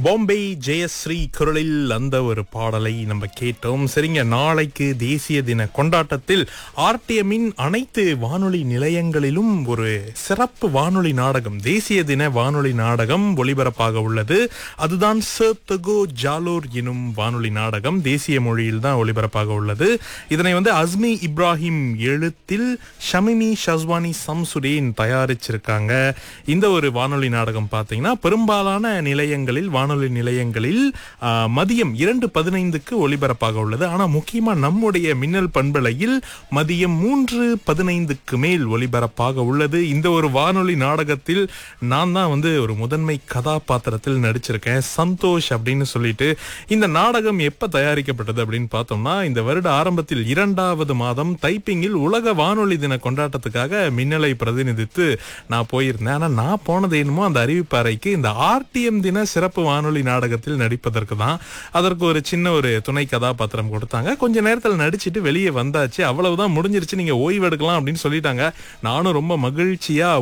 பாம்பே ஜெயஸ்ரீ குரலில் அந்த ஒரு பாடலை நம்ம கேட்டோம் சரிங்க நாளைக்கு தேசிய தின கொண்டாட்டத்தில் ஆர்டிஎம்மின் அனைத்து வானொலி நிலையங்களிலும் ஒரு சிறப்பு வானொலி நாடகம் தேசிய தின வானொலி நாடகம் ஒளிபரப்பாக உள்ளது அதுதான் சர்தகோ ஜாலோர் எனும் வானொலி நாடகம் தேசிய மொழியில் தான் ஒளிபரப்பாக உள்ளது இதனை வந்து அஸ்மி இப்ராஹிம் எழுத்தில் ஷமிமி ஷஸ்வானி சம்சுடேன் தயாரிச்சிருக்காங்க இந்த ஒரு வானொலி நாடகம் பார்த்தீங்கன்னா பெரும்பாலான நிலையங்களில் வானொலி நிலையங்களில் ஆ, மதியம் இரண்டு பதினைந்துக்கு ஒளிபரப்பாக உள்ளது ஆனா முக்கியமா நம்முடைய மின்னல் பண்பலையில் மதியம் மூன்று பதினைந்துக்கு மேல் ஒளிபரப்பாக உள்ளது இந்த ஒரு வானொலி நாடகத்தில் நான் தான் வந்து ஒரு முதன்மை கதாபாத்திரத்தில் நடிச்சிருக்கேன் சந்தோஷ் அப்படின்னு சொல்லிட்டு இந்த நாடகம் எப்ப தயாரிக்கப்பட்டது அப்படின்னு பார்த்தோம்னா இந்த வருட ஆரம்பத்தில் இரண்டாவது மாதம் தைப்பிங்கில் உலக வானொலி தின கொண்டாட்டத்துக்காக மின்னலை பிரதிநிதித்து நான் போயிருந்தேன் ஆனா நான் போனது என்னமோ அந்த அறிவிப்பு அறைக்கு இந்த ஆர்டிஎம் தின சிறப்பு வானொலி நாடகத்தில் நடிப்பதற்கு தான் அதற்கு ஒரு சின்ன ஒரு துணை கதாபாத்திரம் கொடுத்தாங்க கொஞ்ச நேரத்தில் நடிச்சிட்டு வெளியே வந்தாச்சு அவ்வளவுதான் முடிஞ்சிருச்சு நீங்க ஓய்வு எடுக்கலாம் அப்படின்னு சொல்லிட்டாங்க நானும் ரொம்ப மகிழ்ச்சியா